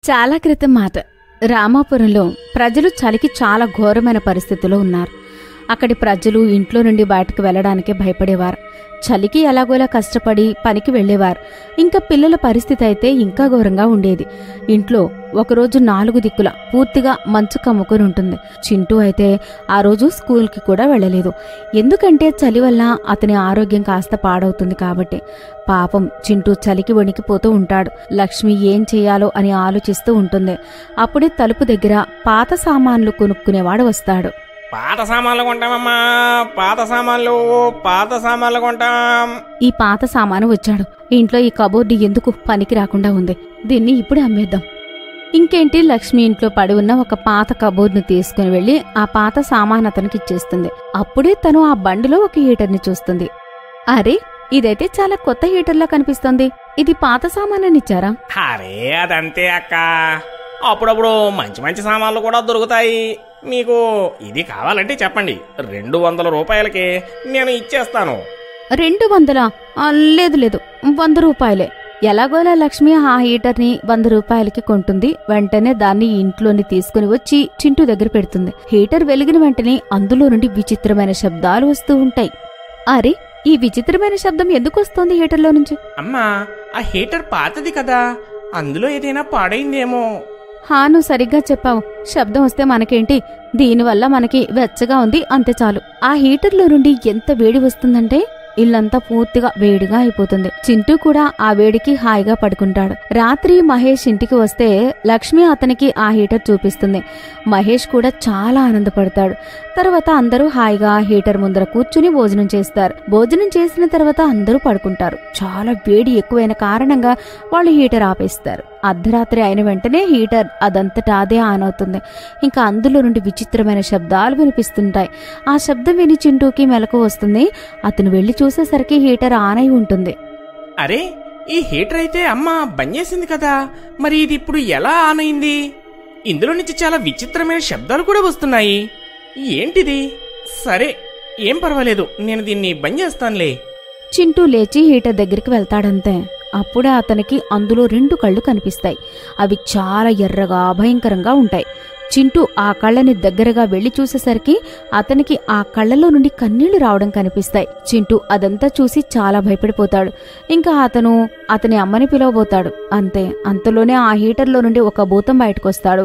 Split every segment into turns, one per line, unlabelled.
చాలా క్రితం మాట రామాపురంలో ప్రజలు చలికి చాలా ఘోరమైన పరిస్థితిలో ఉన్నారు అక్కడి ప్రజలు ఇంట్లో నుండి బయటకు వెళ్ళడానికి భయపడేవారు చలికి ఎలాగోలా కష్టపడి పనికి వెళ్ళేవారు ఇంకా పిల్లల పరిస్థితి అయితే ఇంకా ఘోరంగా ఉండేది ఇంట్లో ఒకరోజు నాలుగు దిక్కుల పూర్తిగా మంచు కమ్ముకొని ఉంటుంది చింటూ అయితే ఆ రోజు స్కూల్కి కూడా వెళ్ళలేదు ఎందుకంటే చలి వల్ల అతని ఆరోగ్యం కాస్త పాడవుతుంది కాబట్టి పాపం చింటూ చలికి వణికిపోతూ ఉంటాడు లక్ష్మి ఏం చెయ్యాలో అని ఆలోచిస్తూ ఉంటుంది అప్పుడే తలుపు దగ్గర పాత సామాన్లు కొనుక్కునేవాడు వస్తాడు
పాత సామాన్లు కొంటామమ్మా పాత సామాన్లు పాత సామాన్లు కొంటాం
ఈ పాత సామాను వచ్చాడు ఇంట్లో ఈ కబోర్డు ఎందుకు పనికి రాకుండా ఉంది దీన్ని ఇప్పుడే అమ్మేద్దాం ఇంకేంటి లక్ష్మి ఇంట్లో పడి ఉన్న ఒక పాత కబోర్డ్ను తీసుకుని వెళ్లి ఆ పాత సామాన్ అతనికి ఇచ్చేస్తుంది అప్పుడే తను ఆ బండిలో ఒక హీటర్ని చూస్తుంది అరే ఇదైతే చాలా కొత్త హీటర్లా కనిపిస్తోంది ఇది పాత సామాన్ ఇచ్చారా
అరే అదంతే అక్క అప్పుడప్పుడు మంచి మంచి సామాన్లు కూడా దొరుకుతాయి మీకు ఇది కావాలంటే చెప్పండి రెండు వందల రూపాయలకి నేను ఇచ్చేస్తాను
రెండు వందలా ఆ, లేదు లేదు వంద రూపాయలే ఎలాగోలా లక్ష్మి ఆ హీటర్ని వంద రూపాయలకి కొంటుంది వెంటనే దాన్ని ఇంట్లోని తీసుకుని వచ్చి చింటూ దగ్గర పెడుతుంది హీటర్ వెలిగిన వెంటనే అందులో నుండి విచిత్రమైన శబ్దాలు వస్తూ ఉంటాయి అరే ఈ విచిత్రమైన శబ్దం ఎందుకు వస్తోంది హీటర్లో నుంచి
అమ్మా ఆ హీటర్ పాతది కదా అందులో ఏదైనా పాడైందేమో
హాను సరిగ్గా చెప్పావు శబ్దం వస్తే మనకేంటి దీనివల్ల మనకి వెచ్చగా ఉంది అంతే చాలు ఆ హీటర్లో నుండి ఎంత వేడి వస్తుందంటే ఇల్లంతా పూర్తిగా వేడిగా అయిపోతుంది చింటూ కూడా ఆ వేడికి హాయిగా పడుకుంటాడు రాత్రి మహేష్ ఇంటికి వస్తే లక్ష్మి అతనికి ఆ హీటర్ చూపిస్తుంది మహేష్ కూడా చాలా ఆనందపడతాడు తర్వాత అందరూ హాయిగా హీటర్ ముందర కూర్చుని భోజనం చేస్తారు భోజనం చేసిన తర్వాత అందరూ పడుకుంటారు చాలా వేడి ఎక్కువైన కారణంగా వాళ్ళు హీటర్ ఆపేస్తారు అర్ధరాత్రి అయిన వెంటనే హీటర్ అదంతటా అదే ఆన్ అవుతుంది ఇంకా అందులో నుండి విచిత్రమైన శబ్దాలు వినిపిస్తుంటాయి ఆ శబ్దం విని చింటూకి మెలకు వస్తుంది అతను వెళ్లి చూసేసరికి హీటర్ ఆన్ అయి ఉంటుంది
అరే ఈ హీటర్ అయితే అమ్మ బంద్ చేసింది కదా మరి ఇది ఇప్పుడు ఎలా ఆన్ అయింది ఇందులో నుంచి చాలా విచిత్రమైన శబ్దాలు కూడా వస్తున్నాయి ఏంటిది సరే ఏం పర్వాలేదు నేను దీన్ని బంద్ చేస్తానులే
చింటూ లేచి హీటర్ దగ్గరికి వెళ్తాడంతే అప్పుడే అతనికి అందులో రెండు కళ్ళు కనిపిస్తాయి అవి చాలా ఎర్రగా భయంకరంగా ఉంటాయి చింటూ ఆ కళ్ళని దగ్గరగా వెళ్లి చూసేసరికి అతనికి ఆ కళ్ళలో నుండి కన్నీళ్లు రావడం కనిపిస్తాయి చింటూ అదంతా చూసి చాలా భయపడిపోతాడు ఇంకా అతను అతని అమ్మని పిలవబోతాడు అంతే అంతలోనే ఆ హీటర్లో నుండి ఒక భూతం బయటకొస్తాడు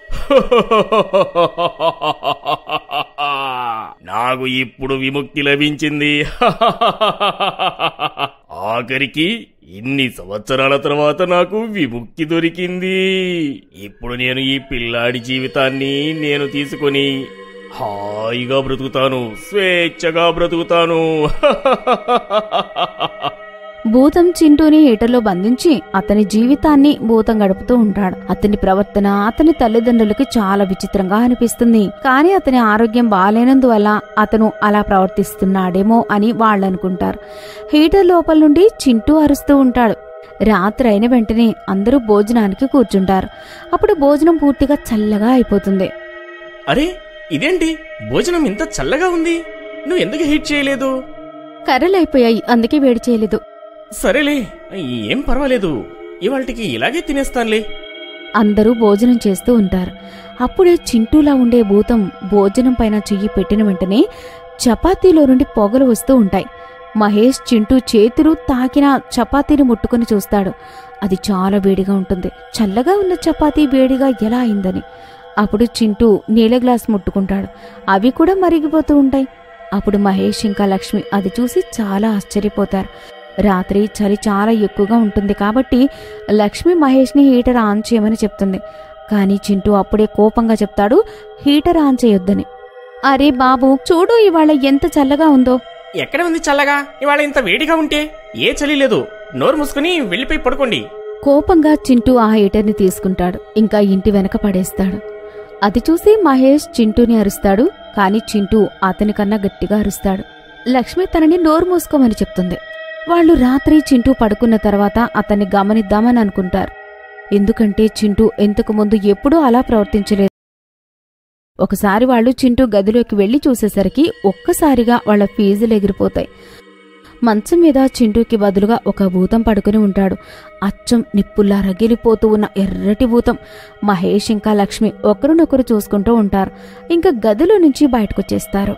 నాకు ఇప్పుడు విముక్తి లభించింది ఆఖరికి ఇన్ని సంవత్సరాల తర్వాత నాకు విముక్తి దొరికింది ఇప్పుడు నేను ఈ పిల్లాడి జీవితాన్ని నేను తీసుకొని హాయిగా బ్రతుకుతాను స్వేచ్ఛగా బ్రతుకుతాను
భూతం చింటూని హీటర్లో బంధించి అతని జీవితాన్ని భూతం గడుపుతూ ఉంటాడు అతని ప్రవర్తన అతని తల్లిదండ్రులకి చాలా విచిత్రంగా అనిపిస్తుంది కానీ అతని ఆరోగ్యం బాలేనందువల్ల అతను అలా ప్రవర్తిస్తున్నాడేమో అని వాళ్ళనుకుంటారు హీటర్ లోపల నుండి చింటూ అరుస్తూ ఉంటాడు రాత్రి అయిన వెంటనే అందరూ భోజనానికి కూర్చుంటారు అప్పుడు భోజనం పూర్తిగా చల్లగా అయిపోతుంది
అరే ఇదేంటి భోజనం ఇంత చల్లగా ఉంది నువ్వు ఎందుకు హీట్ చేయలేదు
కర్రలైపోయాయి అందుకే వేడి చేయలేదు
సరేలే ఏం పర్వాలేదు ఇవాళకి ఇలాగే తినేస్తానులే
అందరూ భోజనం చేస్తూ ఉంటారు అప్పుడే చింటూలా ఉండే భూతం భోజనం పైన చెయ్యి పెట్టిన వెంటనే చపాతీలో నుండి పొగలు వస్తూ ఉంటాయి మహేష్ చింటూ చేతులు తాకిన చపాతీని ముట్టుకుని చూస్తాడు అది చాలా వేడిగా ఉంటుంది చల్లగా ఉన్న చపాతీ వేడిగా ఎలా అయిందని అప్పుడు చింటూ నీళ్ళ గ్లాస్ ముట్టుకుంటాడు అవి కూడా మరిగిపోతూ ఉంటాయి అప్పుడు మహేష్ ఇంకా లక్ష్మి అది చూసి చాలా ఆశ్చర్యపోతారు రాత్రి చలి చాలా ఎక్కువగా ఉంటుంది కాబట్టి లక్ష్మి మహేష్ని హీటర్ ఆన్ చేయమని చెప్తుంది కానీ చింటూ అప్పుడే కోపంగా చెప్తాడు హీటర్ ఆన్ చేయొద్దని అరే బాబు చూడు ఇవాళ ఎంత చల్లగా ఉందో
ఎక్కడ ఉంది చల్లగా ఇవాళ ఇంత వేడిగా ఉంటే ఏ చలి లేదు నోరు మూసుకుని వెళ్ళిపోయి పడుకోండి
కోపంగా చింటూ ఆ హీటర్ని తీసుకుంటాడు ఇంకా ఇంటి వెనక పడేస్తాడు అది చూసి మహేష్ చింటూని అరుస్తాడు కానీ చింటూ అతనికన్నా గట్టిగా అరుస్తాడు లక్ష్మి తనని నోరు మూసుకోమని చెప్తుంది వాళ్ళు రాత్రి చింటూ పడుకున్న తర్వాత అతన్ని గమనిద్దామని అనుకుంటారు ఎందుకంటే చింటూ ఇంతకు ముందు ఎప్పుడూ అలా ప్రవర్తించలేదు ఒకసారి వాళ్ళు చింటూ గదిలోకి వెళ్లి చూసేసరికి ఒక్కసారిగా వాళ్ళ ఫీజులు ఎగిరిపోతాయి మంచం మీద చింటూకి బదులుగా ఒక భూతం పడుకుని ఉంటాడు అచ్చం నిప్పుల్లా రగిలిపోతూ ఉన్న ఎర్రటి భూతం మహేష్ ఇంకా లక్ష్మి ఒకరినొకరు చూసుకుంటూ ఉంటారు ఇంకా గదిలో నుంచి బయటకొచ్చేస్తారు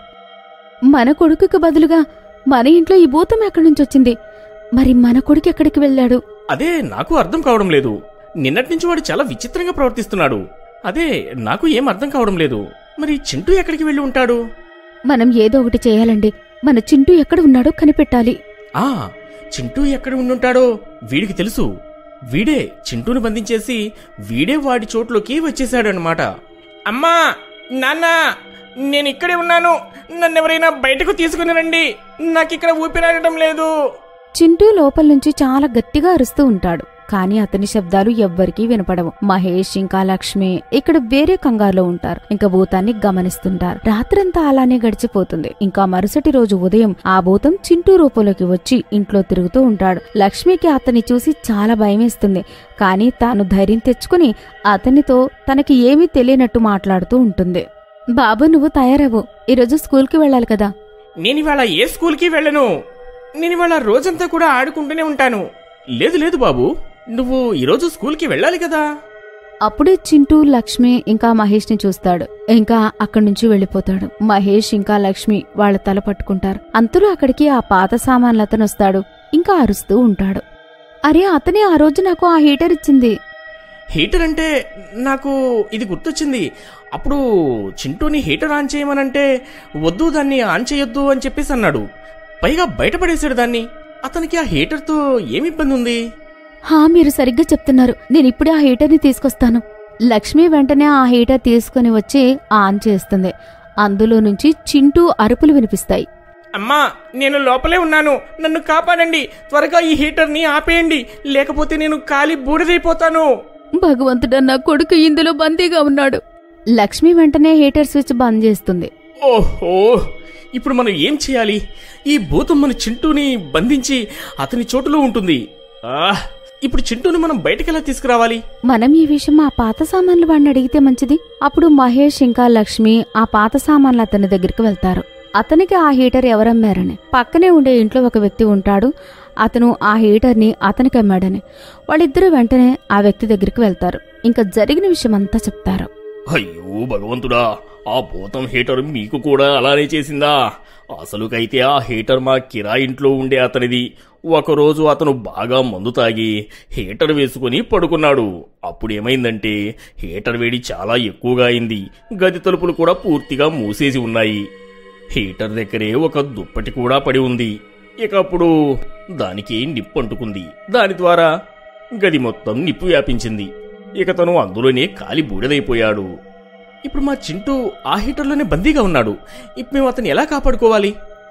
మన కొడుకుకి బదులుగా మన ఇంట్లో ఈ భూతం ఎక్కడి నుంచి వచ్చింది మరి మన కొడుకు ఎక్కడికి వెళ్ళాడు
అదే నాకు అర్థం కావడం లేదు నిన్నటి నుంచి వాడు చాలా విచిత్రంగా ప్రవర్తిస్తున్నాడు అదే నాకు ఏం అర్థం కావడం లేదు మరి చింటూ ఎక్కడికి వెళ్ళి ఉంటాడు
మనం ఏదో ఒకటి చేయాలండి మన చింటూ ఎక్కడ ఉన్నాడో కనిపెట్టాలి
ఆ చింటూ ఎక్కడ ఉండుంటాడో వీడికి తెలుసు వీడే చింటూని బంధించేసి వీడే వాడి చోట్లోకి వచ్చేసాడనమాట అమ్మా నాన్న నేను ఇక్కడే ఉన్నాను నన్ను ఎవరైనా బయటకు తీసుకుని రండి నాకు ఇక్కడ ఊపిరాడటం లేదు
చింటూ లోపల నుంచి చాలా గట్టిగా అరుస్తూ ఉంటాడు కానీ అతని శబ్దాలు ఎవ్వరికీ వినపడవు మహేష్ ఇంకా లక్ష్మి ఇక్కడ వేరే కంగారులో ఉంటారు ఇంకా భూతాన్ని గమనిస్తుంటారు రాత్రంతా అలానే గడిచిపోతుంది ఇంకా మరుసటి రోజు ఉదయం ఆ భూతం చింటూ రూపంలోకి వచ్చి ఇంట్లో తిరుగుతూ ఉంటాడు లక్ష్మికి అతన్ని చూసి చాలా భయమేస్తుంది కానీ తాను ధైర్యం తెచ్చుకుని అతనితో తనకి ఏమీ తెలియనట్టు మాట్లాడుతూ ఉంటుంది బాబు నువ్వు తయారవు ఈరోజు స్కూల్కి వెళ్ళాలి కదా
నేను ఇవాళ ఏ స్కూల్కి వెళ్ళను నేను ఇవాళ రోజంతా కూడా ఆడుకుంటూనే ఉంటాను లేదు లేదు బాబు నువ్వు ఈరోజు స్కూల్కి వెళ్ళాలి కదా
అప్పుడే చింటూ లక్ష్మి ఇంకా మహేష్ ని చూస్తాడు ఇంకా అక్కడి నుంచి వెళ్ళిపోతాడు మహేష్ ఇంకా లక్ష్మి వాళ్ళ తల పట్టుకుంటారు అంతలో అక్కడికి ఆ పాత సామాన్లు అతను వస్తాడు ఇంకా అరుస్తూ ఉంటాడు అరే అతనే ఆ రోజు నాకు ఆ హీటర్ ఇచ్చింది
హీటర్ అంటే నాకు ఇది గుర్తొచ్చింది అప్పుడు చింటూని హీటర్ ఆన్ చేయమనంటే వద్దు దాన్ని ఆన్ చేయొద్దు అని చెప్పేసి అన్నాడు పైగా బయటపడేశాడు దాన్ని అతనికి ఆ హీటర్తో ఏమి ఇబ్బంది ఉంది
హా మీరు సరిగ్గా చెప్తున్నారు నేను ఇప్పుడే ఆ హీటర్ని తీసుకొస్తాను లక్ష్మి వెంటనే ఆ హీటర్ తీసుకుని వచ్చి ఆన్ చేస్తుంది అందులో నుంచి చింటూ అరుపులు వినిపిస్తాయి
అమ్మా నేను లోపలే ఉన్నాను నన్ను కాపాడండి త్వరగా ఈ హీటర్ని ఆపేయండి లేకపోతే నేను కాలి బూడిదైపోతాను
భగవంతుడా నా కొడుకు ఇందులో బందీగా ఉన్నాడు లక్ష్మి వెంటనే హీటర్ స్విచ్ బంద్ చేస్తుంది
ఓహో ఇప్పుడు మనం ఏం చేయాలి ఈ భూతం మన చింటూని బంధించి అతని చోటులో ఉంటుంది ఆహ్ ఇప్పుడు చింటూని మనం బయటకెలా తీసుకురావాలి
మనం ఈ విషయం ఆ పాత సామాన్లు వాడిని అడిగితే మంచిది అప్పుడు మహేష్ ఇంకా లక్ష్మి ఆ పాత సామాన్లు అతని దగ్గరికి వెళ్తారు అతనికి ఆ హీటర్ ఎవరమ్మారని పక్కనే ఉండే ఇంట్లో ఒక వ్యక్తి ఉంటాడు అతను ఆ హీటర్ని అతనికి అమ్మాడని వాళ్ళిద్దరూ వెంటనే ఆ వ్యక్తి దగ్గరికి వెళ్తారు ఇంకా జరిగిన విషయం అంతా చెప్తారు
అయ్యో భగవంతుడా ఆ భూతం హీటర్ మీకు కూడా అలానే చేసిందా అసలుకైతే ఆ హీటర్ మా కిరాయి ఇంట్లో ఉండే అతనిది ఒకరోజు అతను బాగా మందు తాగి హీటర్ వేసుకుని పడుకున్నాడు అప్పుడు ఏమైందంటే హీటర్ వేడి చాలా ఎక్కువగా అయింది గది తలుపులు కూడా పూర్తిగా మూసేసి ఉన్నాయి హీటర్ దగ్గరే ఒక దుప్పటి కూడా పడి ఉంది ఇక అప్పుడు దానికి నిప్పు అంటుకుంది దాని ద్వారా గది మొత్తం నిప్పు వ్యాపించింది ఇక తను అందులోనే కాలి బూడిదైపోయాడు ఇప్పుడు మా చింటూ ఆ హీటర్లోనే బందీగా ఉన్నాడు ఇప్పుడు మేము అతన్ని ఎలా కాపాడుకోవాలి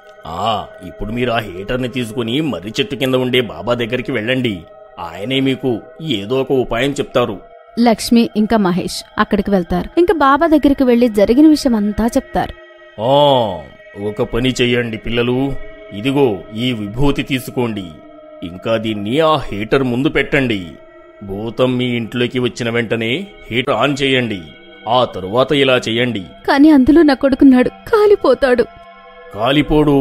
ఆ ఇప్పుడు మీరు ఆ హీటర్ని తీసుకుని మర్రి చెట్టు కింద ఉండే బాబా దగ్గరికి వెళ్ళండి ఆయనే మీకు ఏదో ఒక ఉపాయం చెప్తారు
లక్ష్మి ఇంకా మహేష్ అక్కడికి వెళ్తారు ఇంకా బాబా దగ్గరికి వెళ్లి జరిగిన విషయం అంతా చెప్తారు
ఆ ఒక పని చెయ్యండి పిల్లలు ఇదిగో ఈ విభూతి తీసుకోండి ఇంకా దీన్ని ఆ హీటర్ ముందు పెట్టండి భూతం మీ ఇంట్లోకి వచ్చిన వెంటనే హీటర్ ఆన్ చేయండి ఆ తరువాత ఇలా చేయండి
కానీ అందులో నా కొడుకున్నాడు కాలిపోతాడు
కాలిపోడు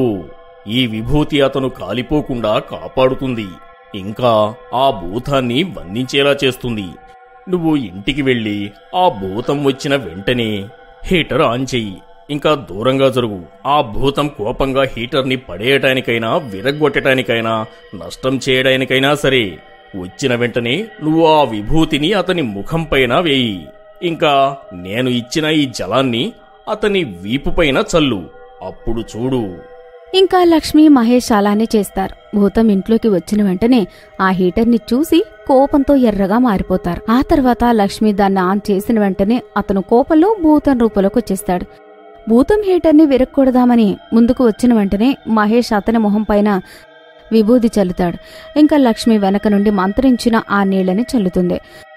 ఈ విభూతి అతను కాలిపోకుండా కాపాడుతుంది ఇంకా ఆ భూతాన్ని బంధించేలా చేస్తుంది నువ్వు ఇంటికి వెళ్ళి ఆ భూతం వచ్చిన వెంటనే హీటర్ ఆన్ చెయ్యి ఇంకా దూరంగా జరుగు ఆ భూతం కోపంగా హీటర్ని పడేయటానికైనా విరగ్గొట్టడానికైనా నష్టం చేయడానికైనా సరే వచ్చిన వెంటనే నువ్వు ఆ విభూతిని అతని ముఖంపైన వేయి ఇంకా నేను ఇచ్చిన ఈ జలాన్ని అతని వీపుపైన చల్లు అప్పుడు చూడు
ఇంకా లక్ష్మి మహేష్ అలానే చేస్తారు భూతం ఇంట్లోకి వచ్చిన వెంటనే ఆ హీటర్ని చూసి కోపంతో ఎర్రగా మారిపోతారు ఆ తర్వాత లక్ష్మి దాన్ని ఆన్ చేసిన వెంటనే అతను కోపంలో భూతం రూపంలోకి వచ్చేస్తాడు భూతం హీటర్ని విరక్కూడదామని ముందుకు వచ్చిన వెంటనే మహేష్ అతని మొహం పైన విభూది చల్లుతాడు ఇంకా లక్ష్మి వెనక నుండి మంత్రించిన ఆ నీళ్ళని చల్లుతుంది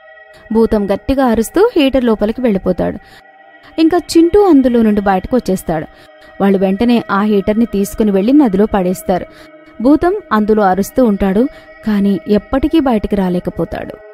భూతం గట్టిగా అరుస్తూ హీటర్ లోపలికి వెళ్ళిపోతాడు ఇంకా చింటూ అందులో నుండి బయటకు వచ్చేస్తాడు వాళ్ళు వెంటనే ఆ హీటర్ని తీసుకుని వెళ్లి నదిలో పడేస్తారు భూతం అందులో అరుస్తూ ఉంటాడు కానీ ఎప్పటికీ బయటికి రాలేకపోతాడు